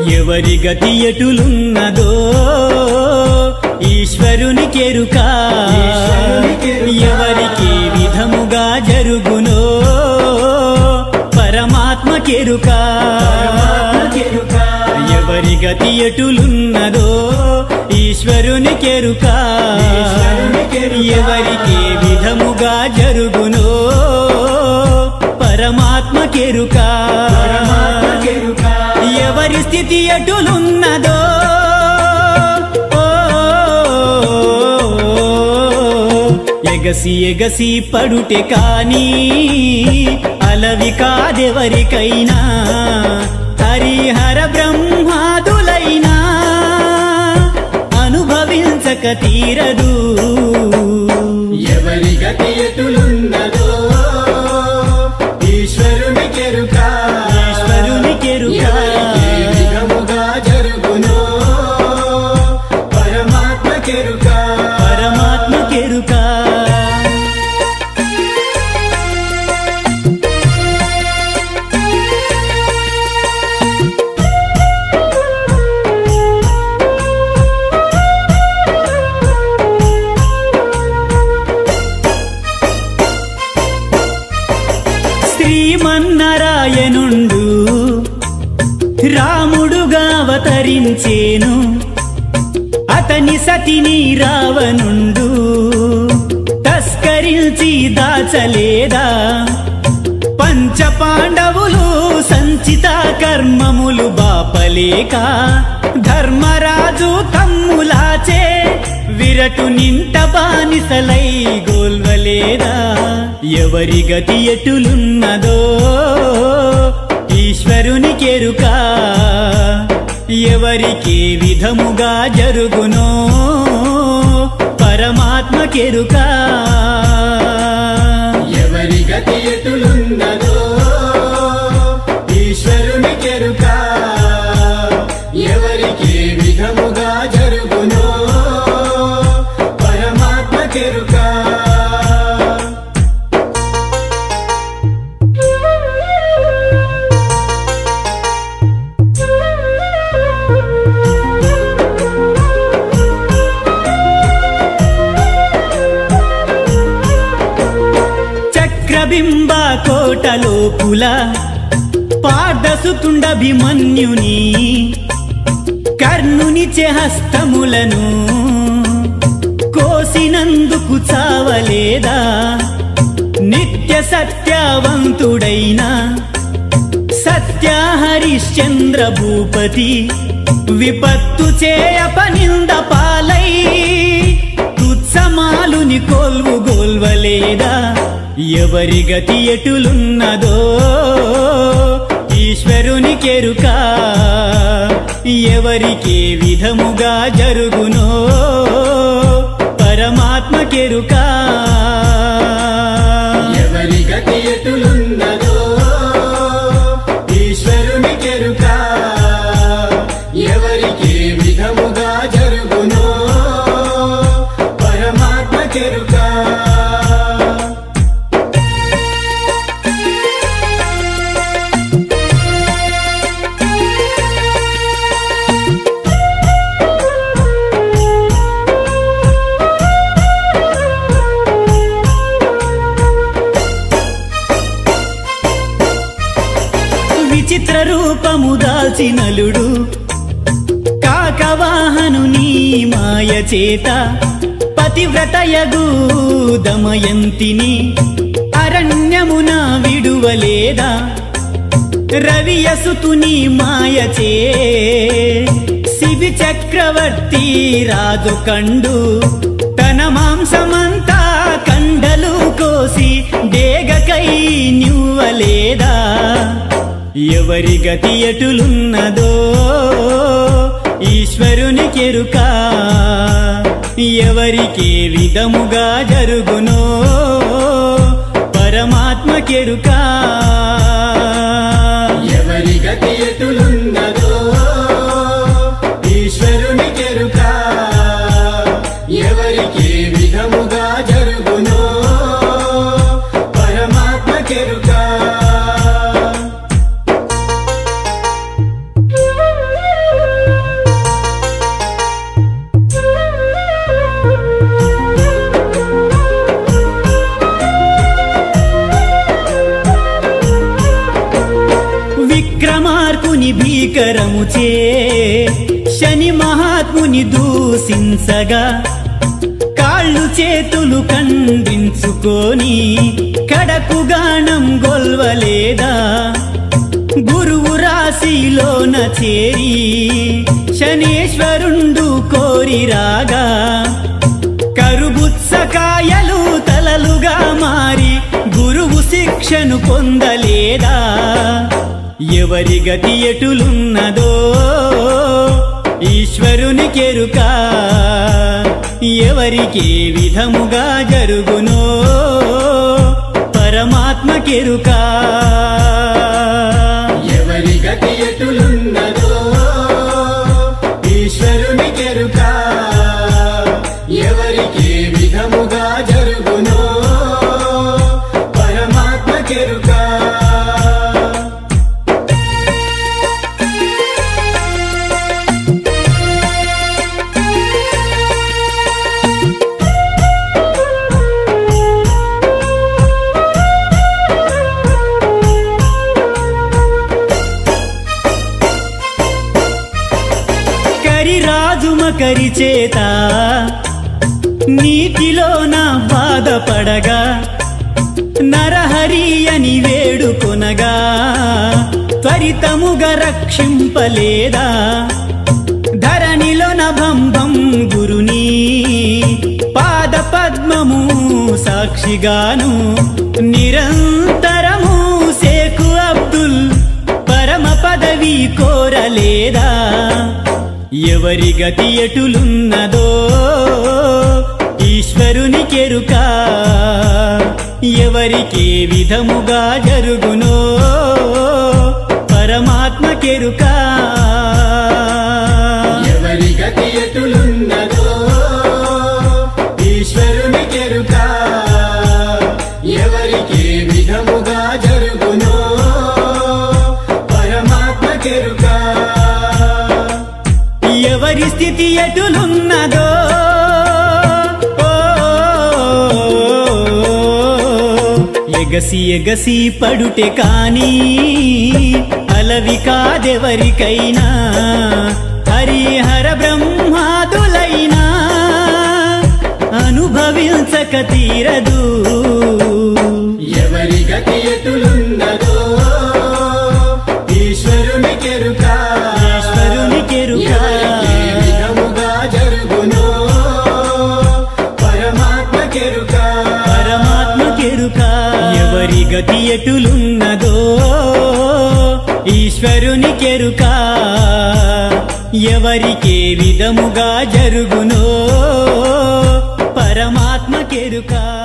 ఎవరి గతి ఎటులున్నదో ఈశ్వరుని కెరుక ఎవరికి విధముగా జరుగునో పరమాత్మ కెరుక ఎవరి గతి ఎటులున్నదో ఈశ్వరుని కెరుక ఎవరికి విధముగా జరుగునో పరమాత్మ కెరుక ఎవరి స్థితి ఎటులున్నదో ఎగసి ఎగసి పడుటే కాని అలవి కాదెవరికైనా హరిహర బ్రహ్మాదులైనా అనుభవించక తీరదు ఎవరి గతి ఎటులున్నదో ఈశ్వరుని కెరుక ఈశ్వరుని కెరుక ఎవరికి ఏ విధముగా జరుగునో పరమాత్మ కెరుక పరమాత్మ కెరుక శ్రీమన్నరాయనుండు రాముడుగా అవతరించేను అతని సతిని రావణుండు తస్కరించి దాచలేదా పంచ పాండవులు సంచిత కర్మములు బాపలేక ధర్మరాజు తమ్ములాచే విరటు నింట బానిసలై గోల్వలేదా ఎవరి గతి ఎటులున్నదో ఈశ్వరుని కెరుక ఎవరికి విధముగా జరుగునో పరమాత్మ కెరుక ఎవరి గతి ఎటులున్నదో ఈశ్వరుని కెరుక ఎవరికి ఏ విధముగా జరుగునో పరమాత్మ కెరుక చక్రబింబ కోటలోపుల పార్దసుతుండభిమన్యుని కర్ణుని హస్తములను కోసినందుకు చావలేదా నిత్య సత్యవంతుడైన సత్య హరిశ్చంద్ర భూపతి విపత్తు చేయపనింద పాలై తుత్సమాలుని కోల్వు గోల్వలేదా ఎవరి గతి ఎటులున్నదో ఈశ్వరుని కెరుక ఎవరికి ఏ విధముగా జరుగునో పరమాత్మ కెరుక ఎవరి గతి ఎటులున్నదో ఈశ్వరుని కెరుక ఎవరికి ఏ విధముగా జరుగునో పరమాత్మ కెరుక విచిత్ర రూపము దాల్చినలుడు కాకవాహను నీ మాయ చేత పతివ్రతయగు దమయంతిని అరణ్యమున విడువలేదా రవియసుతుని మాయచే శివి చక్రవర్తి రాజు కండు తన మాంసమంతా కండలు కోసి డేగకై నివ్వలేదా ఎవరి గతి ఎటులున్నదో ఈశ్వరుని కెరుక ఎవరికి ఏ విధముగా జరుగునో పరమాత్మ కెరుక ఎవరి గతి ఎటులున్నదో ఈశ్వరుని కెరుక ఎవరికి ఏ విధముగా జరుగునో పరమాత్మ కెరుక శరముచే శని మహాత్ముని దూషించగా కాళ్ళు చేతులు ఖండించుకొని కడకు గానం గొల్వలేదా గురువు రాశిలోన చేరి శనేశ్వరుండు కోరి రాగా కరుబుత్సకాయలు తలలుగా మారి గురువు శిక్షను పొందలేదా ఎవరి గతి ఎటులున్నదో ఈశ్వరుని కెరుక ఎవరికి ఏ విధముగా జరుగునో పరమాత్మ కెరుక ఎవరి గతి ఎటులున్నదో ఈశ్వరుని కెరుక ఎవరికి ఏ విధముగా జరుగునో పరమాత్మ కెరుక కరిరాజు మకరి చేత నీటిలో నా బాధపడగా నరహరి అని వేడుకొనగా త్వరితముగా రక్షింపలేదా ధరణిలో నభంభం గురుని పాద పద్మము సాక్షిగాను నిరంతరము సేకు అబ్దుల్ పరమ పదవి కోరలేదా ఎవరి గతి ఎటులున్నదో ఈశ్వరుని కెరుక ఎవరికి ఏ విధముగా జరుగునో పరమాత్మ కెరుక ఎవరి గతి ఎటులున్నదో ఈశ్వరుని కెరుక ఎవరికి ఏ విధముగా జరుగునో పరమాత్మ కెరుక ఎవరి స్థితి ఎటులున్నదో ఓ, ఎగసి ఎగసి పడుటే కాని అలవి కాదెవరికైనా హరిహర బ్రహ్మాదులైనా అనుభవించక తీరదు ఎవరి గతి ఎటులున్నదో ఈశ్వరుని కెరుక ఈశ్వరుని కెరుక. ఎవరికి ఏ విధముగా జరుగునో పరమాత్మ కెరుక పరమాత్మ కెరుక ఎవరి గతి ఎటులున్నదో ఈశ్వరుని కెరుక ఎవరికే విధముగా జరుగునో పరమాత్మ కెరుక